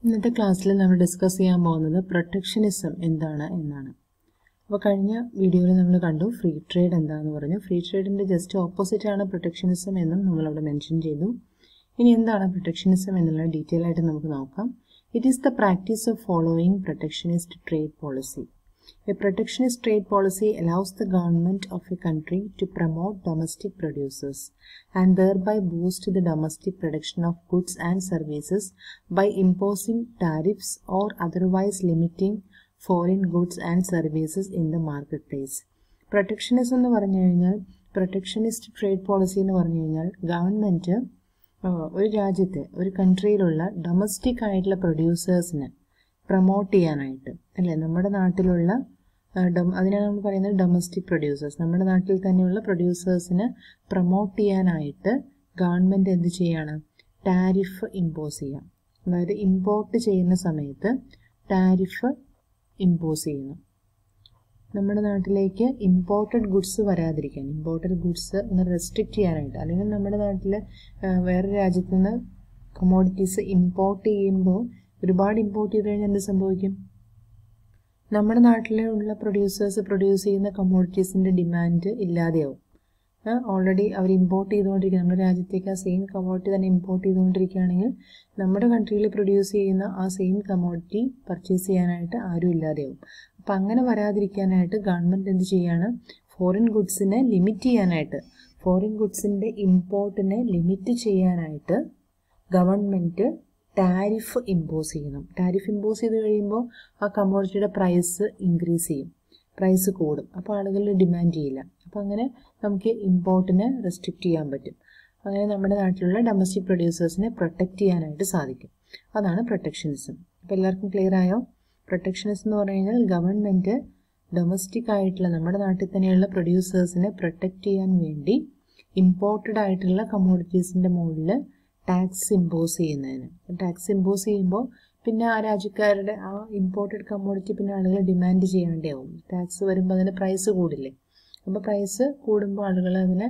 ഇന്നത്തെ ക്ലാസ്സിൽ നമ്മൾ ഡിസ്കസ് ചെയ്യാൻ പോകുന്നത് പ്രൊട്ടക്ഷനിസം എന്താണ് എന്നാണ് അപ്പോൾ കഴിഞ്ഞ വീഡിയോയിൽ നമ്മൾ കണ്ടു ഫ്രീ ട്രേഡ് എന്താണെന്ന് പറഞ്ഞു ഫ്രീ ട്രേഡിൻ്റെ ജസ്റ്റ് ഓപ്പോസിറ്റ് ആണ് പ്രൊട്ടക്ഷനിസം എന്നും നമ്മളവിടെ മെൻഷൻ ചെയ്തു ഇനി എന്താണ് പ്രൊട്ടക്ഷനിസം എന്നുള്ള ഡീറ്റെയിൽ ആയിട്ട് നമുക്ക് നോക്കാം it is the practice of following protectionist trade policy A protectionist trade policy allows the government of a country to promote domestic producers and thereby boost the domestic production of goods and services by imposing tariffs or otherwise limiting foreign goods and services in the marketplace. Protectionism എന്ന് പറഞ്ഞു കഴിഞ്ഞാൽ protectionist trade policy എന്ന് പറഞ്ഞു കഴിഞ്ഞാൽ government ഒരു രാജ്യത്തെ ഒരു കൺട്രിയിലുള്ള domestic ആയിട്ടുള്ള പ്രൊഡ്യൂസേഴ്സിന് പ്രൊമോട്ട് ചെയ്യാനായിട്ട് അല്ലേ നമ്മുടെ നാട്ടിലുള്ള അതിനാണ് നമ്മൾ പറയുന്നത് ഡൊമസ്റ്റിക് പ്രൊഡ്യൂസേഴ്സ് നമ്മുടെ നാട്ടിൽ തന്നെയുള്ള പ്രൊഡ്യൂസേഴ്സിന് പ്രൊമോട്ട് ചെയ്യാനായിട്ട് ഗവൺമെൻറ് എന്ത് ചെയ്യാണ് ടാരിഫ് ഇമ്പോസ് ചെയ്യാം അതായത് ഇമ്പോർട്ട് ചെയ്യുന്ന സമയത്ത് ടാരിഫ് ഇമ്പോസ് ചെയ്യുന്നു നമ്മുടെ നാട്ടിലേക്ക് ഇമ്പോർട്ടഡ് ഗുഡ്സ് വരാതിരിക്കാൻ ഇമ്പോർട്ടഡ് ഗുഡ്സ് ഒന്ന് റെസ്ട്രിക്റ്റ് ചെയ്യാനായിട്ട് അല്ലെങ്കിൽ നമ്മുടെ നാട്ടിൽ വേറെ രാജ്യത്ത് നിന്ന് കമോഡിറ്റീസ് ഇമ്പോർട്ട് ചെയ്യുമ്പോൾ ഒരുപാട് ഇമ്പോർട്ട് ചെയ്ത് കഴിഞ്ഞാൽ എന്ത് സംഭവിക്കും നമ്മുടെ നാട്ടിലുള്ള പ്രൊഡ്യൂസേഴ്സ് പ്രൊഡ്യൂസ് ചെയ്യുന്ന കമ്മോഡിറ്റീസിൻ്റെ ഡിമാൻഡ് ഇല്ലാതെയാവും ഓൾറെഡി അവർ ഇമ്പോർട്ട് ചെയ്തുകൊണ്ടിരിക്കുക നമ്മുടെ രാജ്യത്തേക്ക് ആ സെയിം കമ്മോഡിറ്റി തന്നെ ഇമ്പോർട്ട് ചെയ്തുകൊണ്ടിരിക്കുകയാണെങ്കിൽ നമ്മുടെ കൺട്രിയിൽ പ്രൊഡ്യൂസ് ചെയ്യുന്ന ആ സെയിം കമ്മോഡിറ്റി പർച്ചേസ് ചെയ്യാനായിട്ട് ആരും ഇല്ലാതെയാവും അപ്പം അങ്ങനെ വരാതിരിക്കാനായിട്ട് ഗവൺമെൻറ് എന്ത് ചെയ്യാണ് ഫോറിൻ ഗുഡ്സിനെ ലിമിറ്റ് ചെയ്യാനായിട്ട് ഫോറിൻ ഗുഡ്സിൻ്റെ ഇമ്പോർട്ടിനെ ലിമിറ്റ് ചെയ്യാനായിട്ട് ഗവൺമെൻറ് ടാരിഫ് ഇമ്പോസ് ചെയ്യണം ടാരിഫ് ഇമ്പോസ് ചെയ്ത് കഴിയുമ്പോൾ ആ കമ്മോഡിറ്റിയുടെ പ്രൈസ് ഇൻക്രീസ് ചെയ്യും പ്രൈസ് കൂടും അപ്പോൾ ആളുകൾ ഡിമാൻഡ് ചെയ്യില്ല അപ്പോൾ അങ്ങനെ നമുക്ക് ഇമ്പോർട്ടിനെ റെസ്ട്രിക്റ്റ് ചെയ്യാൻ പറ്റും അങ്ങനെ നമ്മുടെ നാട്ടിലുള്ള ഡൊമസ്റ്റിക് പ്രൊഡ്യൂസേഴ്സിനെ പ്രൊട്ടക്റ്റ് ചെയ്യാനായിട്ട് സാധിക്കും അതാണ് പ്രൊട്ടക്ഷനിസം അപ്പോൾ എല്ലാവർക്കും ക്ലിയർ ആയോ പ്രൊട്ടക്ഷനിസം എന്ന് പറഞ്ഞു കഴിഞ്ഞാൽ ഗവൺമെൻറ് ഡൊമസ്റ്റിക് ആയിട്ടുള്ള നമ്മുടെ നാട്ടിൽ തന്നെയുള്ള പ്രൊഡ്യൂസേഴ്സിനെ പ്രൊട്ടക്റ്റ് ചെയ്യാൻ വേണ്ടി ഇമ്പോർട്ടഡ് ആയിട്ടുള്ള കമ്മോഡിറ്റീസിൻ്റെ മുകളിൽ ടാക്സ് ഇമ്പോസ് ചെയ്യുന്നതിന് ടാക്സ് ഇമ്പോസ് ചെയ്യുമ്പോൾ പിന്നെ ആ രാജ്യക്കാരുടെ ആ ഇമ്പോർട്ടഡ് കമ്മോഡിറ്റി പിന്നെ ആളുകൾ ഡിമാൻഡ് ചെയ്യാണ്ടാവും ടാക്സ് വരുമ്പോൾ അതിന് പ്രൈസ് കൂടില്ലേ അപ്പോൾ പ്രൈസ് കൂടുമ്പോൾ ആളുകൾ അതിനെ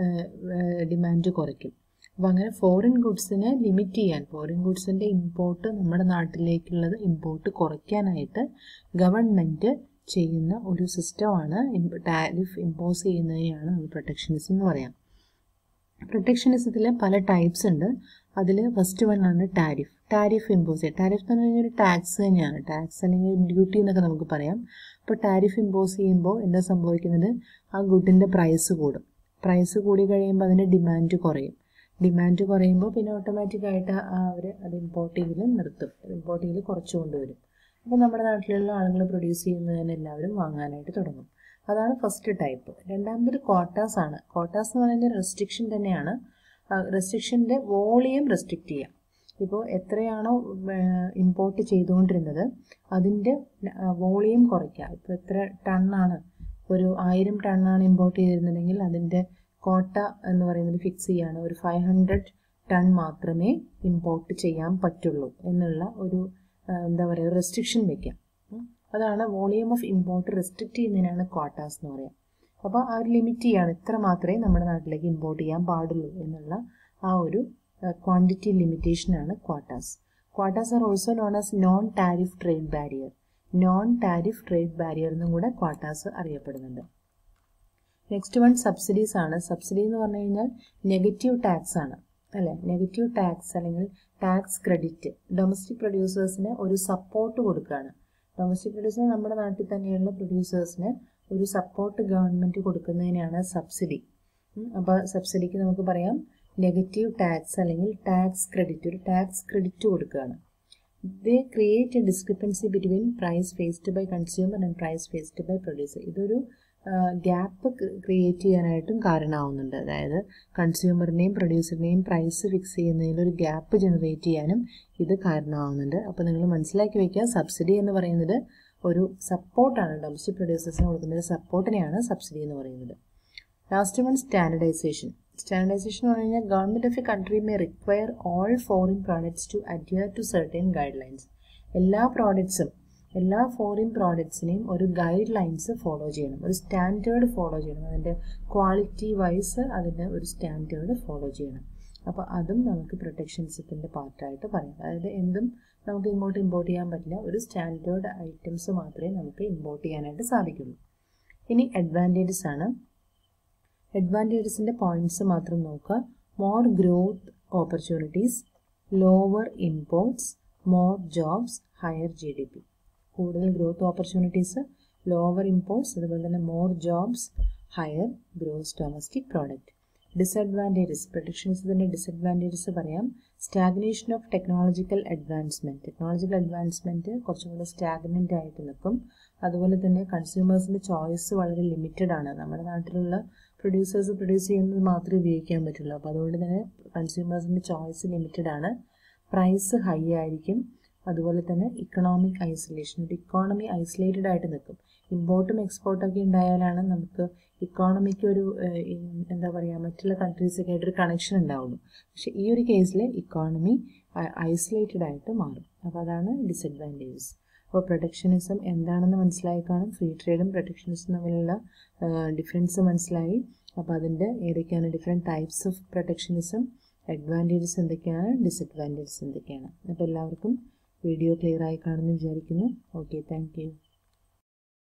ഡിമാൻഡ് കുറയ്ക്കും അപ്പോൾ അങ്ങനെ ഫോറിൻ ഗുഡ്സിനെ ലിമിറ്റ് ചെയ്യാൻ ഫോറിൻ ഗുഡ്സിൻ്റെ ഇമ്പോർട്ട് നമ്മുടെ നാട്ടിലേക്കുള്ളത് ഇമ്പോർട്ട് കുറയ്ക്കാനായിട്ട് ഗവൺമെൻറ് ചെയ്യുന്ന ഒരു സിസ്റ്റമാണ് ടാരിഫ് ഇമ്പോസ് ചെയ്യുന്നതിനെയാണ് നമ്മൾ പ്രൊട്ടക്ഷനിസം എന്ന് പറയാം പ്രൊട്ടക്ഷനിസത്തിൽ പല ടൈപ്സ് ഉണ്ട് അതിൽ ഫസ്റ്റ് വൺ ആണ് ടാരിഫ് ടാരിഫ് ഇമ്പോസ് ചെയ്യുക ടാരിഫ് എന്ന് പറഞ്ഞാൽ ഒരു ടാക്സ് തന്നെയാണ് ടാക്സ് അല്ലെങ്കിൽ ഡ്യൂട്ടി എന്നൊക്കെ നമുക്ക് പറയാം അപ്പോൾ ടാരിഫ് ഇമ്പോസ് ചെയ്യുമ്പോൾ എന്താ സംഭവിക്കുന്നത് ആ ഗുഡിൻ്റെ പ്രൈസ് കൂടും പ്രൈസ് കൂടി കഴിയുമ്പോൾ അതിൻ്റെ ഡിമാൻഡ് കുറയും ഡിമാൻഡ് കുറയുമ്പോൾ പിന്നെ ഓട്ടോമാറ്റിക്കായിട്ട് അവർ അത് ഇമ്പോർട്ട് ചെയ്യൽ നിർത്തും ഇമ്പോർട്ട് ചെയ്യൽ കുറച്ച് കൊണ്ടുവരും അപ്പോൾ നമ്മുടെ നാട്ടിലുള്ള ആളുകൾ പ്രൊഡ്യൂസ് ചെയ്യുന്നതിന് എല്ലാവരും വാങ്ങാനായിട്ട് തുടങ്ങും അതാണ് ഫസ്റ്റ് ടൈപ്പ് രണ്ടാമതൊരു കോട്ടാസ് ആണ് കോട്ടാസ് എന്ന് പറയുന്നത് റെസ്ട്രിക്ഷൻ തന്നെയാണ് റെസ്ട്രിക്ഷൻ്റെ വോളിയം റെസ്ട്രിക്റ്റ് ചെയ്യാം ഇപ്പോൾ എത്രയാണോ ഇമ്പോർട്ട് ചെയ്തുകൊണ്ടിരുന്നത് അതിൻ്റെ വോളിയം കുറയ്ക്കുക ഇപ്പോൾ എത്ര ടണ്ണാണ് ഒരു ആയിരം ടണ്ണാണ് ഇമ്പോർട്ട് ചെയ്തിരുന്നുണ്ടെങ്കിൽ അതിൻ്റെ കോട്ട എന്ന് പറയുന്നത് ഫിക്സ് ചെയ്യാണ് ഒരു ഫൈവ് ഹൺഡ്രഡ് ടൺ മാത്രമേ ഇമ്പോർട്ട് ചെയ്യാൻ പറ്റുള്ളൂ എന്നുള്ള ഒരു എന്താ പറയുക റെസ്ട്രിക്ഷൻ വയ്ക്കാം അതാണ് വോളിയം ഓഫ് ഇമ്പോർട്ട് റെസ്ട്രിക്റ്റ് ചെയ്യുന്നതിനാണ് ക്വാട്ടാസ് എന്ന് പറയാം അപ്പോൾ ആ ഒരു ലിമിറ്റ് ചെയ്യാണ് ഇത്ര മാത്രമേ നമ്മുടെ നാട്ടിലേക്ക് ഇമ്പോർട്ട് ചെയ്യാൻ പാടുള്ളൂ എന്നുള്ള ആ ഒരു ക്വാണ്ടിറ്റി ലിമിറ്റേഷനാണ് quotas quotas are also known as non tariff trade barrier non tariff trade barrier എന്നും കൂടെ ക്വാട്ടാസ് അറിയപ്പെടുന്നുണ്ട് നെക്സ്റ്റ് വൺ സബ്സിഡീസ് ആണ് സബ്സിഡി എന്ന് പറഞ്ഞു കഴിഞ്ഞാൽ നെഗറ്റീവ് ടാക്സ് ആണ് അല്ലേ നെഗറ്റീവ് ടാക്സ് അല്ലെങ്കിൽ ടാക്സ് ക്രെഡിറ്റ് ഡൊമസ്റ്റിക് പ്രൊഡ്യൂസേഴ്സിന് ഒരു സപ്പോർട്ട് കൊടുക്കുകയാണ് ഡൊമസ്റ്റിക് പ്രൊഡ്യൂസർ നമ്മുടെ നാട്ടിൽ തന്നെയുള്ള പ്രൊഡ്യൂസേഴ്സിന് ഒരു സപ്പോർട്ട് ഗവൺമെൻറ് കൊടുക്കുന്നതിനാണ് സബ്സിഡി അപ്പോൾ സബ്സിഡിക്ക് നമുക്ക് പറയാം നെഗറ്റീവ് ടാക്സ് അല്ലെങ്കിൽ ടാക്സ് ക്രെഡിറ്റ് ഒരു ടാക്സ് ക്രെഡിറ്റ് കൊടുക്കുകയാണ് they create a discrepancy between price faced by consumer and price faced by producer ഇതൊരു ഗ്യാപ്പ് ക്രിയേറ്റ് ചെയ്യാനായിട്ടും കാരണമാവുന്നുണ്ട് അതായത് കൺസ്യൂമറിനെയും പ്രൊഡ്യൂസറിനെയും പ്രൈസ് ഫിക്സ് ചെയ്യുന്നതിൽ ഒരു ഗ്യാപ്പ് ജനറേറ്റ് ചെയ്യാനും ഇത് കാരണമാവുന്നുണ്ട് അപ്പോൾ നിങ്ങൾ മനസ്സിലാക്കി വയ്ക്കുക സബ്സിഡി എന്ന് പറയുന്നത് ഒരു സപ്പോർട്ടാണ് ഡൊമസ്റ്റിക് പ്രൊഡ്യൂസേഴ്സിന് കൊടുക്കുന്ന ഒരു സപ്പോർട്ടിനെയാണ് സബ്സിഡി എന്ന് പറയുന്നത് ലാസ്റ്റ് വൺ സ്റ്റാൻഡർഡൈസേഷൻ സ്റ്റാൻഡർഡൈസേഷൻ എന്ന് പറഞ്ഞു കഴിഞ്ഞാൽ government of a country may require all foreign products to adhere to certain guidelines എല്ലാ പ്രോഡക്ട്സും എല്ലാ ഫോറിൻ പ്രോഡക്ട്സിനെയും ഒരു ഗൈഡ് ലൈൻസ് ഫോളോ ചെയ്യണം ഒരു സ്റ്റാൻഡേർഡ് ഫോളോ ചെയ്യണം അതിൻ്റെ ക്വാളിറ്റി വൈസ് അതിന് ഒരു സ്റ്റാൻഡേർഡ് ഫോളോ ചെയ്യണം അപ്പോൾ അതും നമുക്ക് പ്രൊട്ടക്ഷനിസത്തിൻ്റെ പാർട്ടായിട്ട് പറയാം അതായത് എന്തും നമുക്ക് ഇങ്ങോട്ട് ഇമ്പോർട്ട് ചെയ്യാൻ പറ്റില്ല ഒരു സ്റ്റാൻഡേർഡ് ഐറ്റംസ് മാത്രമേ നമുക്ക് ഇമ്പോർട്ട് ചെയ്യാനായിട്ട് സാധിക്കുള്ളൂ ഇനി അഡ്വാൻറ്റേജസ് ആണ് അഡ്വാൻറ്റേജസിൻ്റെ പോയിന്റ്സ് മാത്രം നോക്കുക more growth opportunities lower imports more jobs higher G D P കൂടുതൽ ഗ്രോത്ത് ഓപ്പർച്യൂണിറ്റീസ് ലോവർ ഇമ്പോർട്ട്സ് അതുപോലെ തന്നെ more jobs higher gross domestic product disadvantages പ്രൊട്ടക്ഷനിസത്തിൻ്റെ ഡിസഡ്വാൻറ്റേജസ് പറയാം stagnation of technological advancement technological advancement കുറച്ചും കൂടെ സ്റ്റാഗ്നൻ്റ് ആയിട്ട് നിൽക്കും അതുപോലെ തന്നെ കൺസ്യൂമേഴ്സിൻ്റെ ചോയ്സ് വളരെ ലിമിറ്റഡ് ആണ് നമ്മുടെ നാട്ടിലുള്ള പ്രൊഡ്യൂസേഴ്സ് പ്രൊഡ്യൂസ് ചെയ്യുന്നത് മാത്രമേ ഉപയോഗിക്കാൻ പറ്റുള്ളൂ അപ്പോൾ അതുകൊണ്ട് തന്നെ കൺസ്യൂമേഴ്സിൻ്റെ ചോയ്സ് ലിമിറ്റഡ് ആണ് പ്രൈസ് ഹൈ ആയിരിക്കും അതുപോലെ തന്നെ ഇക്കണോമിക് ഐസൊലേഷൻ ഒരു ഇക്കോണമി ഐസൊലേറ്റഡ് ആയിട്ട് നിൽക്കും ഇമ്പോർട്ടും എക്സ്പോർട്ടൊക്കെ ഉണ്ടായാലാണ് നമുക്ക് ഇക്കോണമിക്ക് ഒരു എന്താ പറയുക മറ്റുള്ള കൺട്രീസൊക്കെ ആയിട്ടൊരു കണക്ഷൻ ഉണ്ടാവുള്ളൂ പക്ഷേ ഈ ഒരു കേസിൽ ഇക്കോണമി ഐസൊലേറ്റഡ് ആയിട്ട് മാറും അപ്പോൾ അതാണ് ഡിസഡ്വാൻറ്റേജസ് അപ്പോൾ പ്രൊട്ടക്ഷനിസം എന്താണെന്ന് മനസ്സിലായി കാണും ഫ്രീ ട്രേഡും പ്രൊട്ടക്ഷനിസം തമ്മിലുള്ള ഡിഫറൻസ് മനസ്സിലായി അപ്പോൾ അതിൻ്റെ ഏതൊക്കെയാണ് different types of protectionism advantages എന്തൊക്കെയാണ് ഡിസഡ്വാൻറ്റേജസ് എന്തൊക്കെയാണ് അപ്പോൾ എല്ലാവർക്കും വീഡിയോ ക്ലിയർ ആയി കാണുമെന്ന് വിചാരിക്കുന്നു ഓക്കെ താങ്ക്